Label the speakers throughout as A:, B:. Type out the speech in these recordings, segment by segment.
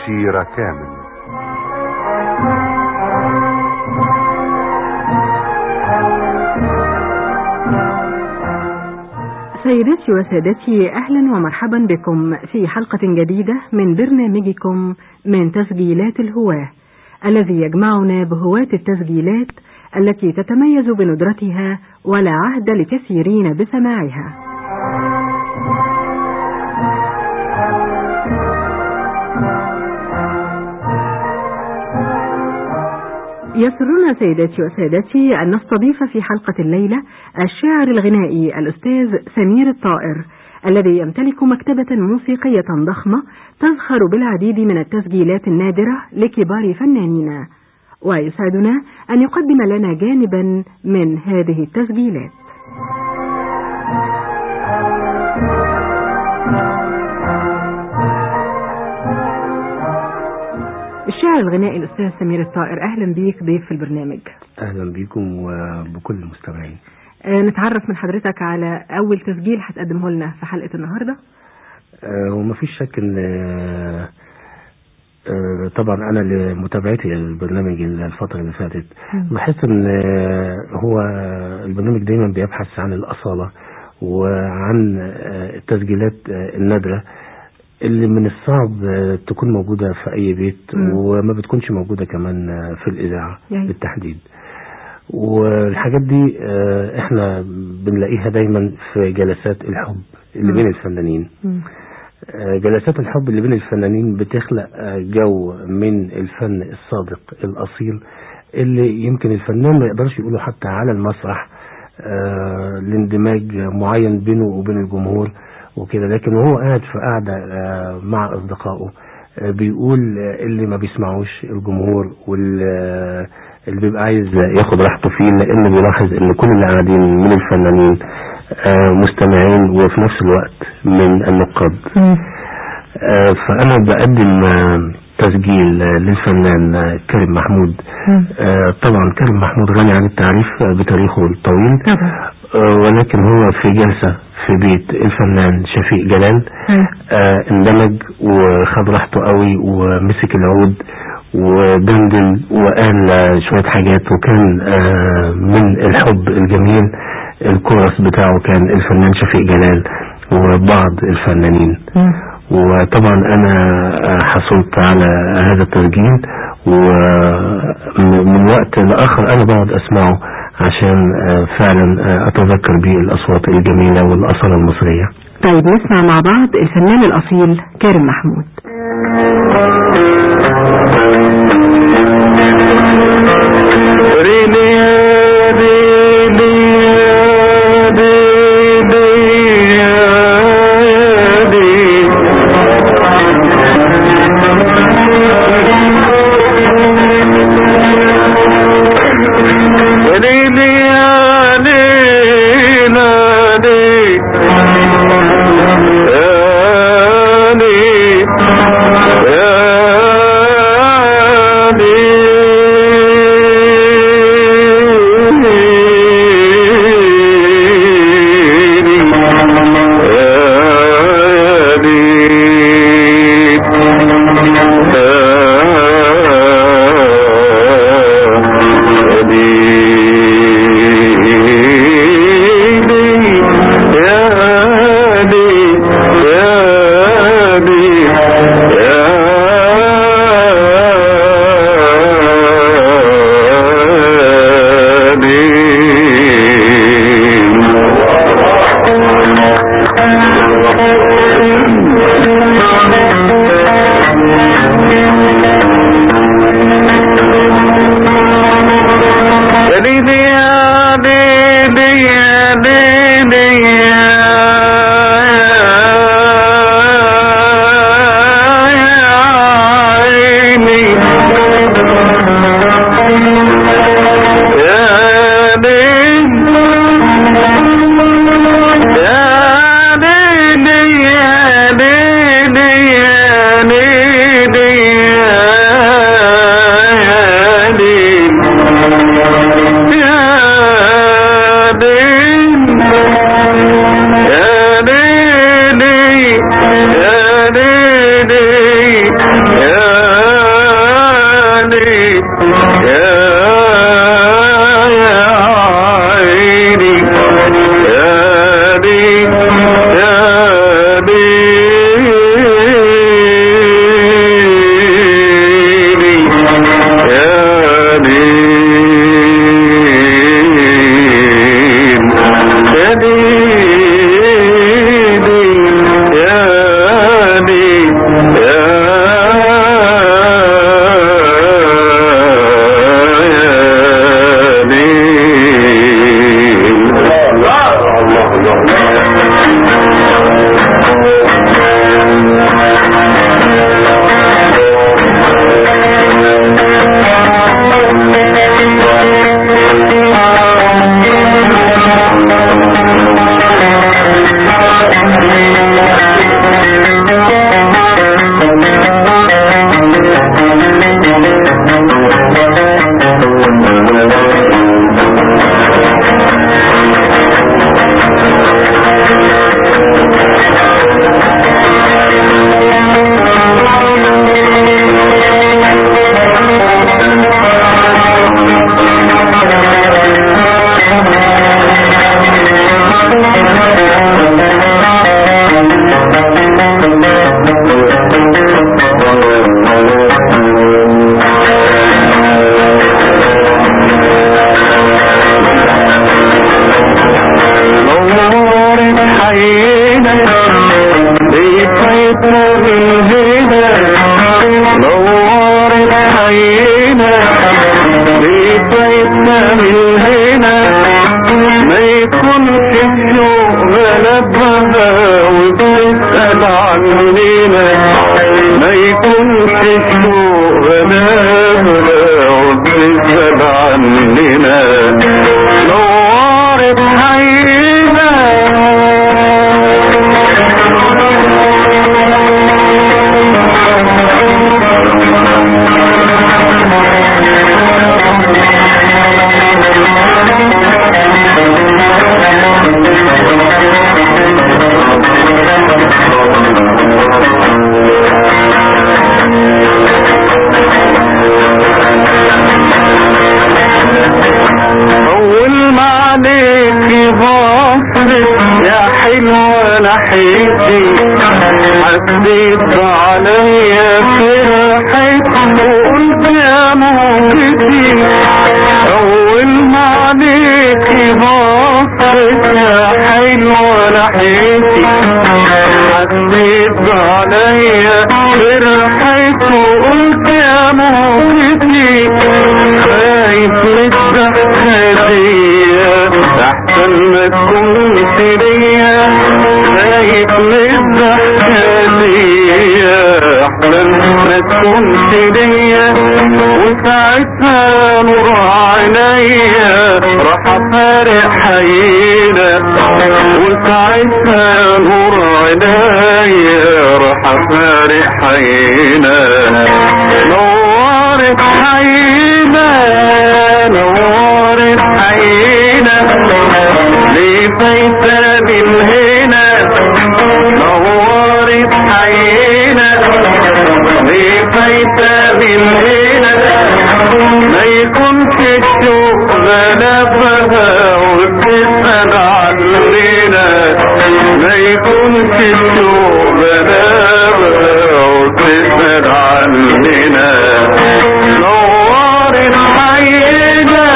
A: سيرة كامل
B: سيداتي وسادتي أهلا ومرحبا بكم في حلقة جديدة من برنامجكم من تسجيلات الهواة الذي يجمعنا بهواة التسجيلات التي تتميز بندرتها ولا عهد لكثيرين بسماعها يسرنا سيداتي وسادتي أن نستضيف في حلقة الليلة الشاعر الغنائي الأستاذ سمير الطائر الذي يمتلك مكتبة موسيقية ضخمة تزخر بالعديد من التسجيلات النادرة لكبار فنانين ويسعدنا أن يقدم لنا جانبا من هذه التسجيلات الشاعر الغنائي الأستاذ سمير الطائر أهلا بيك ضيف في البرنامج
C: اهلا بيكم وبكل المستمعين
B: آه، نتعرف من حضرتك على أول تسجيل هتقدمه لنا في حلقة النهاردة
C: آه، ومفيش شك ان آه، آه، طبعا انا لمتابعتي للبرنامج الفتره اللي فاتت
B: مم.
C: بحس ان آه، هو البرنامج دايما بيبحث عن الاصاله وعن آه، التسجيلات آه، النادره اللي من الصعب آه، تكون موجوده في اي بيت
B: مم.
C: وما بتكونش موجوده كمان آه، في الاذاعه
B: يعني.
C: بالتحديد والحاجات دي آه، احنا بنلاقيها دايما في جلسات الحب اللي
B: مم.
C: بين الفنانين
B: مم.
C: آه، جلسات الحب اللي بين الفنانين بتخلق آه، جو من الفن الصادق الأصيل اللي يمكن الفنان ما يقدرش يقوله حتى على المسرح آه، لاندماج معين بينه وبين الجمهور وكده لكن وهو قاعد في قاعدة آه، مع أصدقائه آه، بيقول آه، اللي ما بيسمعوش الجمهور واللي بيبقى عايز ياخد راحته فيه لأنه بيلاحظ إن كل اللي قاعدين من الفنانين آه، مستمعين وفي نفس الوقت من النقاد آه، فأنا بقدم آه، تسجيل آه، للفنان آه، كريم محمود آه، طبعا كريم محمود غني عن التعريف آه، بتاريخه الطويل
B: طبعا
C: آه، ولكن هو في جلسة في بيت الفنان شفيق جلال آه، اندمج وخد راحته قوي ومسك العود ودندن وقال آه، شوية حاجات وكان آه، من الحب الجميل الكورس بتاعه كان الفنان شفيق جلال وبعض الفنانين وطبعا انا آه، حصلت على هذا التسجيل ومن وقت لاخر انا بقعد اسمعه عشان آه، فعلا آه، اتذكر بيه الاصوات الجميله والاصاله المصريه
B: طيب نسمع مع بعض الفنان الأصيل كارم محمود
D: Yeah.
A: نورت حينا بيتنا من هنا نورت حينا بيتنا من هنا ما يكونش الشوق غلبها وبتسأل عننا ما يكونش الشوق غلبها وبتسأل عننا نورت حينا أول ما عليك بصرك يا حلوة ناحيتي حسيت عليا فرحت وقلت يا موتتي أول ما عليك بصرك يا حلوة ناحيتي حسيت عليا فرحت وقلت يا موتتي خايف للضحكة دي أحسن ما تكونش ليا خايف للضحكة دي أحسن ما تكونش ليا وساعتها نور عينيا راح أفارق حينا وساعتها نور عينيا راح أفارق حينا نورت حينا نورت حينا ليه فايتة من هنا نورت حينا ليه فايتة من هنا ما يكونش الشوق غلبها وبتسأل عننا ما يكونش الشوق غلبها وبتسأل عننا نورت حينا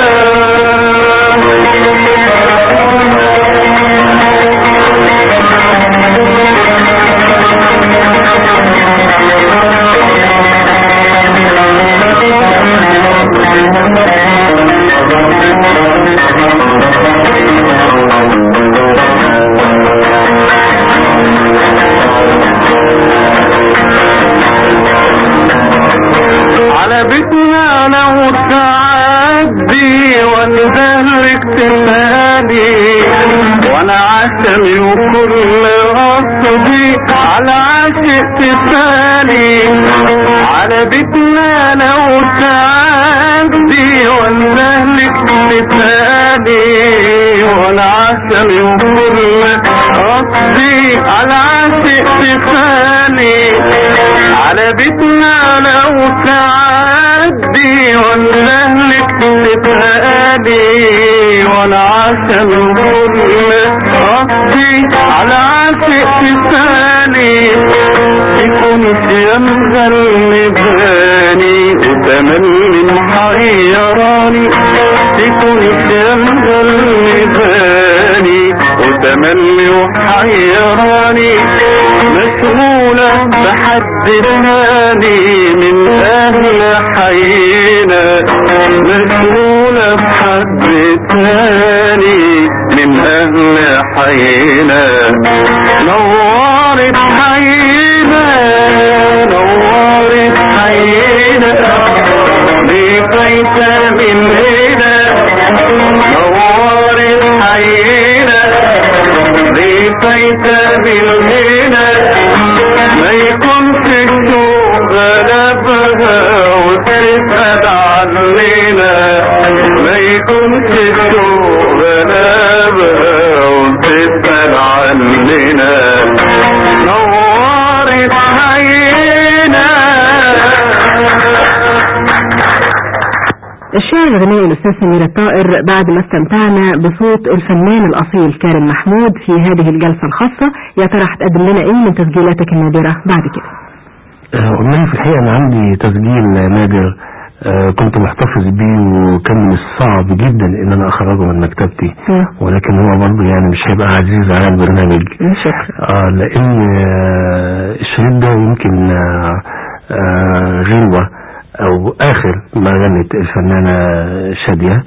A: على بيتنا لو تعدي وانزلك تسالي وانا عشمي وكل قصدي على عاشق تسالي على بيتنا لو تعدي وانزلك تسالي وانا عشمي وكل قصدي على عاشق تسالي على بيتنا لو تعدي ونهلك تتهادي والعسل كل قصدي على عاشق تسالي يكون يا مغلباني وتملي محيراني يكون يا مغلباني وتملي وحيراني مشغولة بحد ثاني من أهل حينا مشغولة بحد ثاني من أهل حينا نورت حينا نورت حينا لقيت من هنا نورت حينا لقيت من هنا ما يكونش الشوق غلبها وتسأل عننا ما يكونش الشوق غلبها وتسأل عننا نورت حينا
B: الشاعر الغنائي الأستاذ سمير الطائر بعد ما استمتعنا بصوت الفنان الأصيل كارم محمود في هذه الجلسة الخاصة يا ترى هتقدم لنا إيه من تسجيلاتك النادرة بعد كده
C: آه، والله في الحقيقة أنا عندي تسجيل نادر آه، كنت محتفظ بيه وكان من الصعب جدا ان انا اخرجه من مكتبتي
B: مم.
C: ولكن هو برضه يعني مش هيبقى عزيز على البرنامج
B: شكرا
C: اه لان آه، الشريط ده يمكن آه، آه، غنوة او اخر ما غنت الفنانة شادية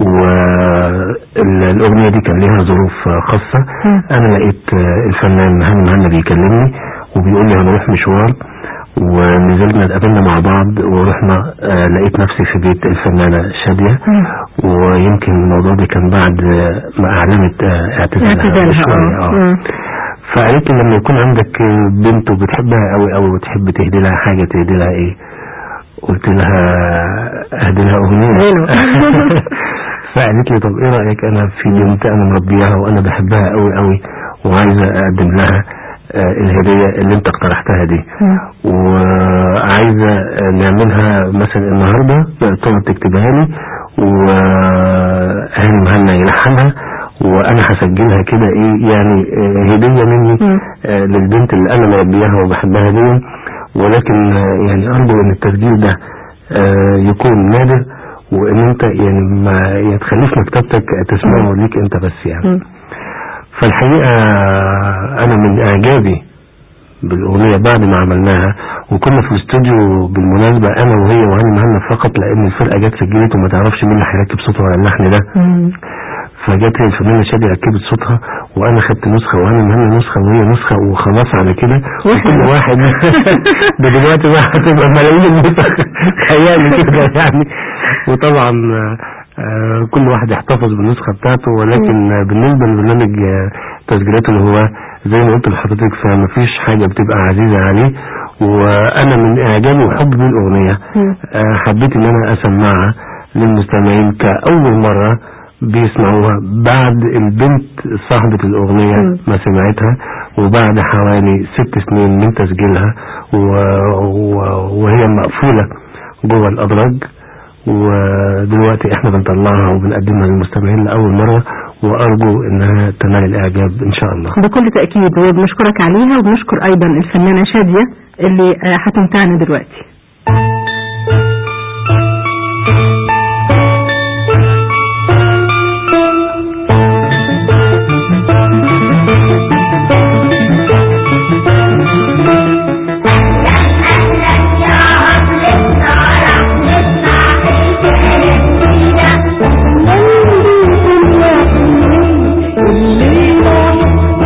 C: والاغنية دي كان ليها ظروف آه، خاصة
B: مم.
C: انا لقيت آه، الفنان هاني مهنا بيكلمني وبيقول لي هنروح مشوار ونزلنا اتقابلنا مع بعض ورحنا آه لقيت نفسي في بيت الفنانة شادية
B: مم.
C: ويمكن الموضوع ده كان بعد آه، ما اعلنت آه، اعتزالها
B: اعتزالها
C: بشوية،
B: اه
C: آه.
B: مم.
C: فقالت لي لما يكون عندك بنت وبتحبها قوي قوي وتحب تهدي لها حاجة تهدي لها ايه قلت لها اهدي لها اغنية
B: غنوة.
C: فقالت لي طب ايه رأيك انا في بنت انا مربيها وانا بحبها قوي قوي وعايزة اقدم لها آه، الهدية اللي انت اقترحتها دي
B: مم.
C: وعايزة آه، نعملها مثلا النهاردة تقعد تكتبها لي وهاني مهنا يلحنها وانا هسجلها كده ايه يعني آه، هدية مني
B: مم.
C: آه، للبنت اللي انا مربيها وبحبها دي ولكن آه، يعني ارجو ان التسجيل ده آه، يكون نادر وان انت يعني ما يتخليش مكتبتك تسمعه ليك انت بس يعني
B: مم.
C: فالحقيقة أنا من إعجابي بالأغنية بعد ما عملناها وكنا في الاستوديو بالمناسبة أنا وهي وهاني مهنا فقط لأن الفرقة جت سجلت وما تعرفش مين اللي هيركب صوتها على اللحن ده
B: مم.
C: فجت هي الفنانة شادية ركبت صوتها وأنا خدت نسخة وهاني مهنا نسخة وهي نسخة وخلاص على كده وكل واحد ده دلوقتي بقى هتبقى ملايين النسخ خيالي كده يعني وطبعا آه، كل واحد يحتفظ بالنسخة بتاعته ولكن آه، بالنسبة لبرنامج آه، تسجيلات اللي هو زي ما قلت لحضرتك فمفيش حاجة بتبقى عزيزة عليه وانا من اعجابي وحبي بالاغنية
B: مم.
C: آه، حبيت ان انا اسمعها للمستمعين كأول مرة بيسمعوها بعد البنت صاحبة الأغنية
B: مم.
C: ما سمعتها وبعد حوالي ست سنين من تسجيلها و... و... وهي مقفولة جوه الأدراج ودلوقتي احنا بنطلعها وبنقدمها للمستمعين لأول مرة وأرجو إنها تنال الإعجاب إن شاء الله
B: بكل تأكيد وبنشكرك عليها وبنشكر أيضا الفنانة شادية اللي آه، هتمتعنا دلوقتي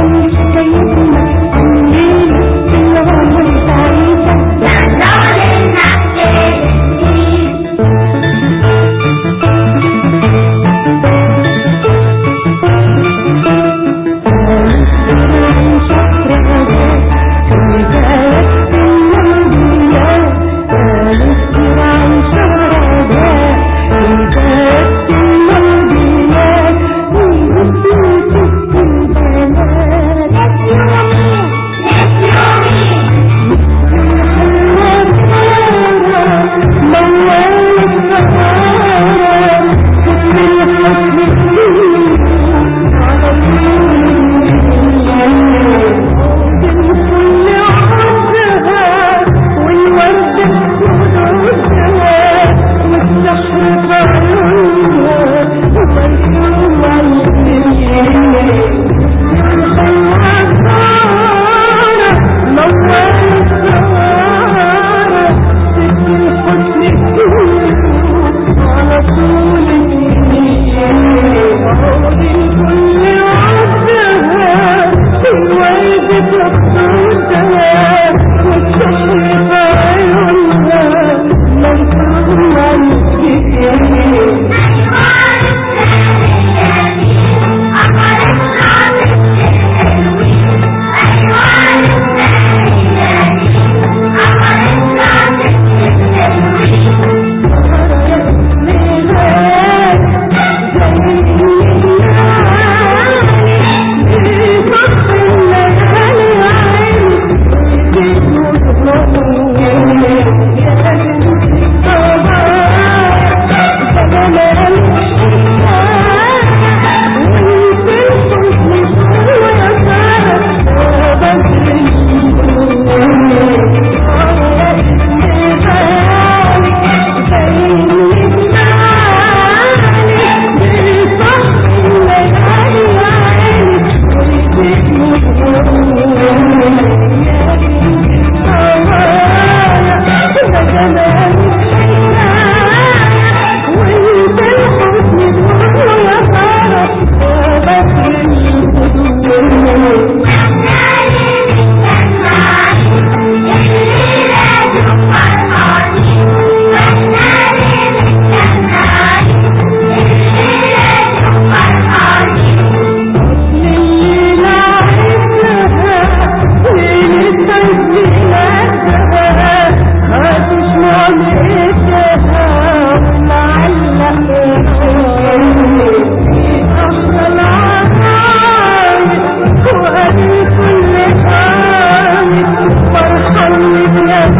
D: Darling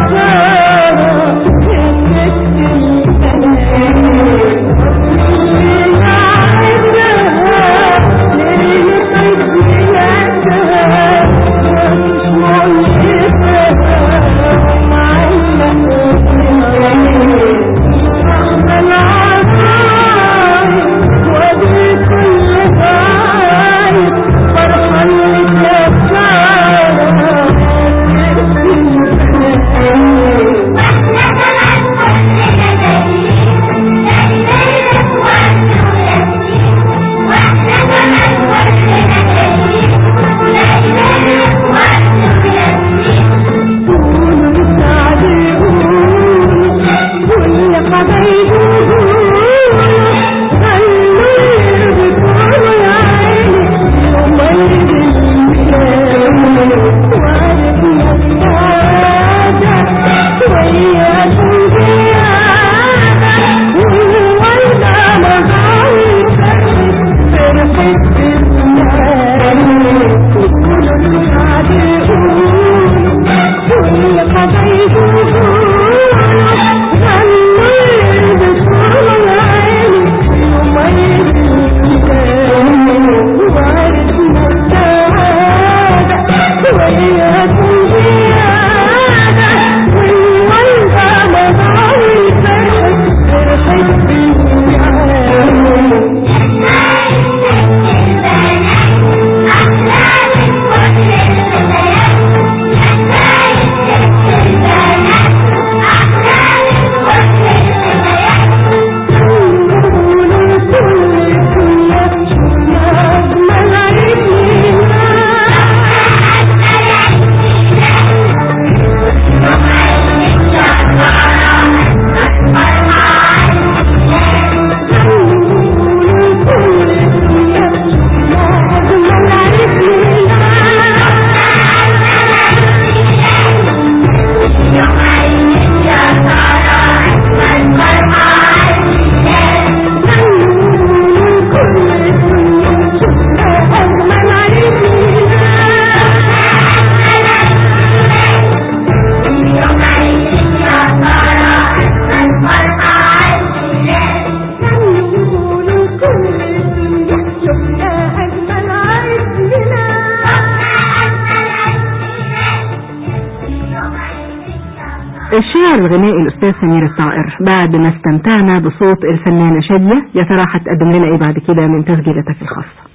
B: الشاعر الغنائي الأستاذ سمير الطائر بعد ما استمتعنا بصوت الفنانة شادية يا ترى هتقدم لنا إيه بعد كده من تسجيلاتك الخاصة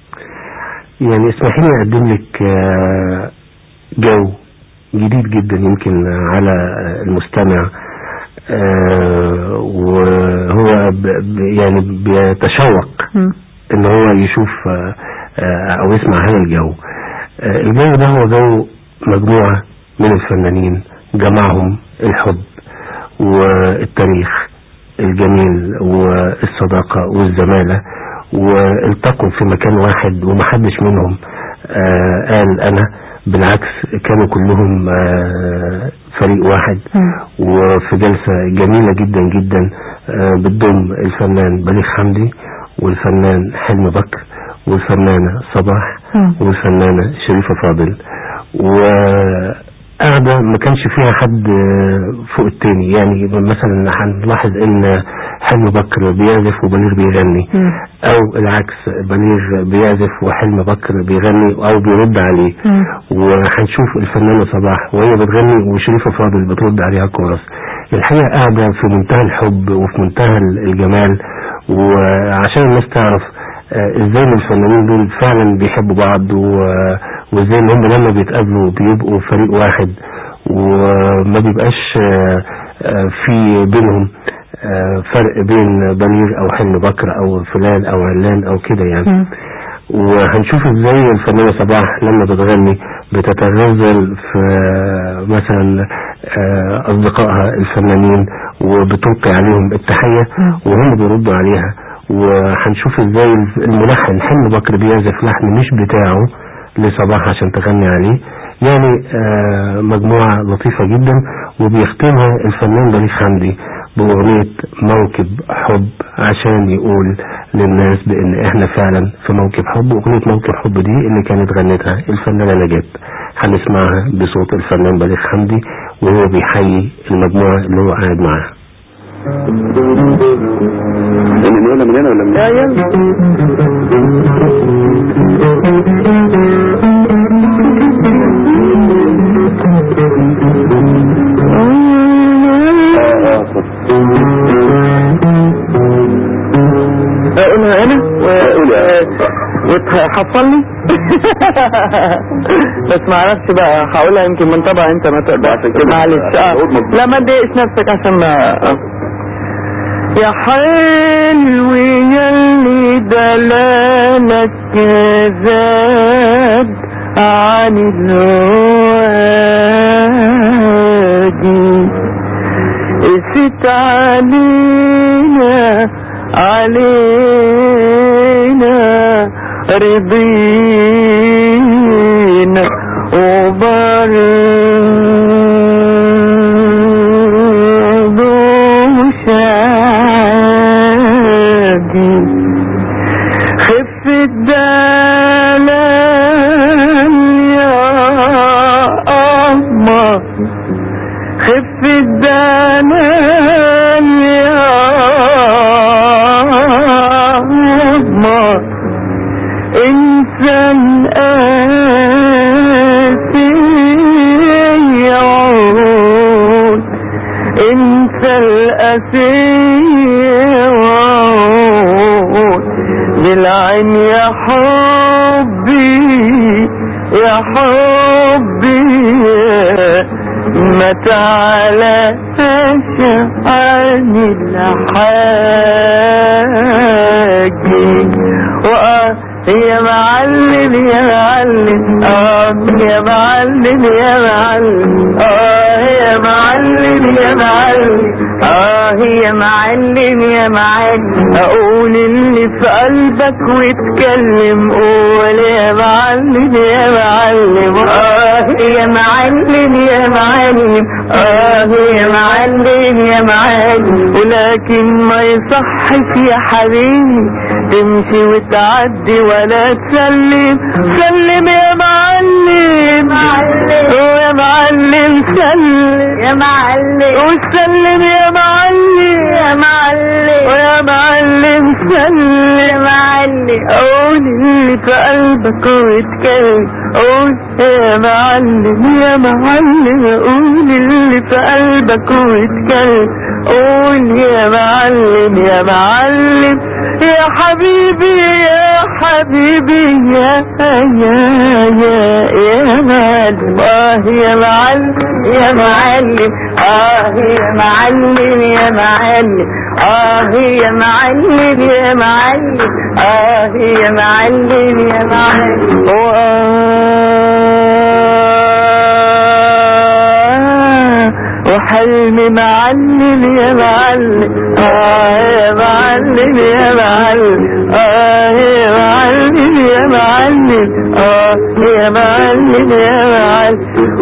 C: يعني اسمحي لي اقدم لك آه، جو جديد جدا يمكن على المستمع آه، وهو ب- ب- يعني بيتشوق
B: مم.
C: ان هو يشوف آه، آه، او يسمع هذا الجو آه، الجو ده هو جو مجموعة من الفنانين جمعهم الحب والتاريخ الجميل والصداقة والزمالة والتقوا في مكان واحد ومحدش منهم آه، قال انا بالعكس كانوا كلهم آه، فريق واحد
B: مم.
C: وفي جلسة جميلة جدا جدا آه، بتضم الفنان بليغ حمدي والفنان حلمي بكر والفنانة صباح
B: مم.
C: والفنانة شريفة فاضل وقاعدة ما كانش فيها حد آه، فوق التاني يعني مثلا هنلاحظ ان حلمي بكر بيعزف وبليغ بيغني
B: مم.
C: او العكس بليغ بيعزف وحلمي بكر بيغني او بيرد عليه
B: مم.
C: وهنشوف الفنانة صباح وهي بتغني وشريفة فاضل بترد عليها كورس الحقيقة قاعدة في منتهى الحب وفي منتهى الجمال وعشان الناس تعرف آه، ازاي إن الفنانين دول فعلا بيحبوا بعض و- وازاي ان هم لما بيتقابلوا بيبقوا فريق واحد وما بيبقاش آه، آه، في بينهم آه، فرق بين بليغ او حلمي بكر او فلان او علان او كده يعني
B: مم.
C: وهنشوف ازاي الفنانة صباح لما بتغني بتتغزل في مثلا آه، اصدقائها الفنانين وبتلقي عليهم التحية وهم بيردوا عليها وهنشوف ازاي الملحن حلمي بكر بيعزف لحن مش بتاعه لصباح عشان تغني عليه يعني آه، مجموعة لطيفة جدا وبيختمها الفنان بليغ حمدي بأغنية موكب حب عشان يقول للناس بأن احنا فعلا في موكب حب أغنية موكب حب دي اللي كانت غنتها الفنانة نجاة هنسمعها بصوت الفنان بليغ حمدي وهو بيحيي المجموعة اللي هو قاعد معاها
A: من هنا من هنا ولا من
D: يا يلا اقولها انا وتحصلني بس ما اعرفش بقى هقولها يمكن من طبع انت ما تقدرش معلش اه لا ما تضايقش نفسك عشان ما آه. يا حلو يلي دلالك زاد عن الوادي قست علينا علينا رضينا وبرضو شادي خف الدلال يا أمه خف الدلال يا أمه انسى الآسي يعود انسى الآسي يعود بالعين يا حبي يا حبي ما تعلاش عن الحاجي وآه يا معلم يا معلم اه يا معلم يا معلم اه يا معلم يا معلم اه يا معلم يا معلم اقول اللي في قلبك واتكلم قول يا معلم يا معلم اه يا معلم يا معلم اه يا معلم يا معلم ولكن ما يصحش يا حبيبي تمشي وتعدي ولا تسلم سلم يا معلم يا معلم سلم
E: يا معلم
D: وسلم يا معلم
E: يا معلم
D: ويا معلم سلم
E: يا معلم
D: قول اللي في قلبك واتكلم قول يا معلم يا معلم قول اللي في قلبك واتكلم قول يا معلم يا معلم يا حبيبي يا حبيبي يا يا يا يا معلم اه يا معلم
E: يا معلم اه يا معلم يا معلم اه يا معلم يا معلم اه يا معلم يا معلم
D: وحلمي معلم يا معلم اه يا معلم يا معلم اه يا معلم يا معلم اه يا معلم يا معلم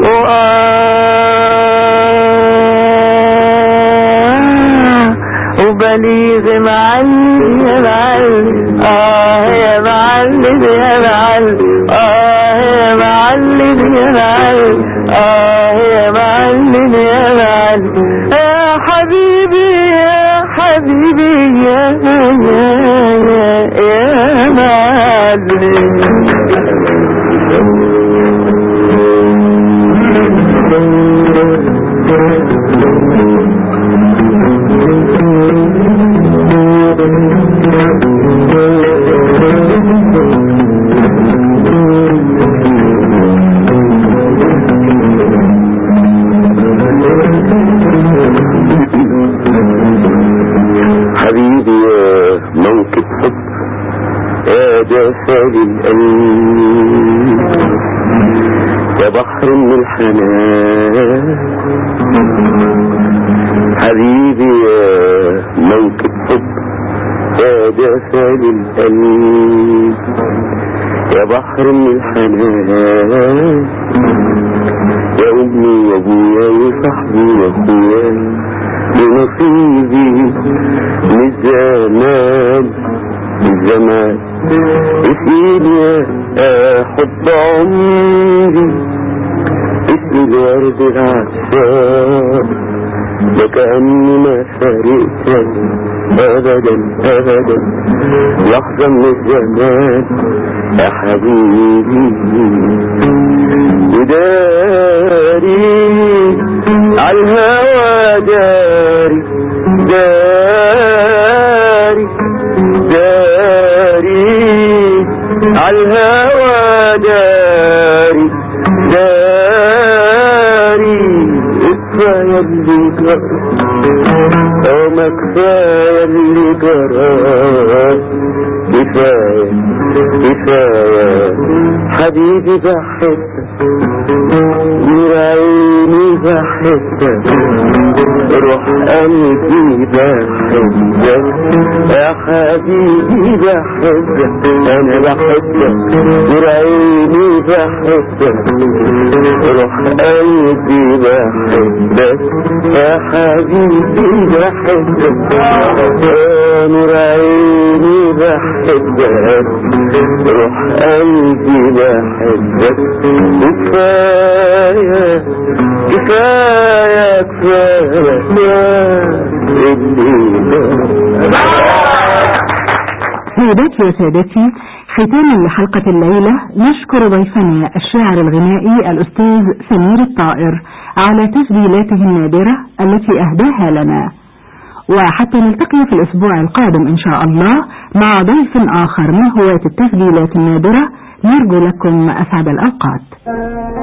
D: وآه وبليغ معلم يا معلم اه يا معلم يا معلم اه يا معلم يا معلم اه يا معلم يا معلم يا حبيبي يا حبيبي يا يا يا يا معلم
A: حبيبي يا موكب حب يا جسد القلب يا بحر من الحنان حبيبي يا موكب حب يا جسد القلب يا بحر من الحنان يا امي وابويا وصاحبي واخويا بنصيب لكأني ما فارقتك أبدا أبدا لحظة من الزمان يا حبيبي وداري على الهوى داري داري داري على الهوى داري داري كفاية اللي جرى أو ما كفاية اللي جرى كفاية كفاية حبيبي بحبك نور عيني بحبك روح قلبي بحبك يا حبيبي بحبك انا بحبك نور عيني بحبك روح قلبي بحبك يا حبيبي بحبك يا نور عيني بحبك روح قلبي بحبك كفاية كفاية كفاية اللي
B: سيداتي وسادتي ختاما لحلقة الليلة نشكر ضيفنا الشاعر الغنائي الأستاذ سمير الطائر على تسجيلاته النادرة التي أهداها لنا وحتى نلتقي في الأسبوع القادم إن شاء الله مع ضيف آخر من هواة التسجيلات النادرة نرجو لكم أسعد الأوقات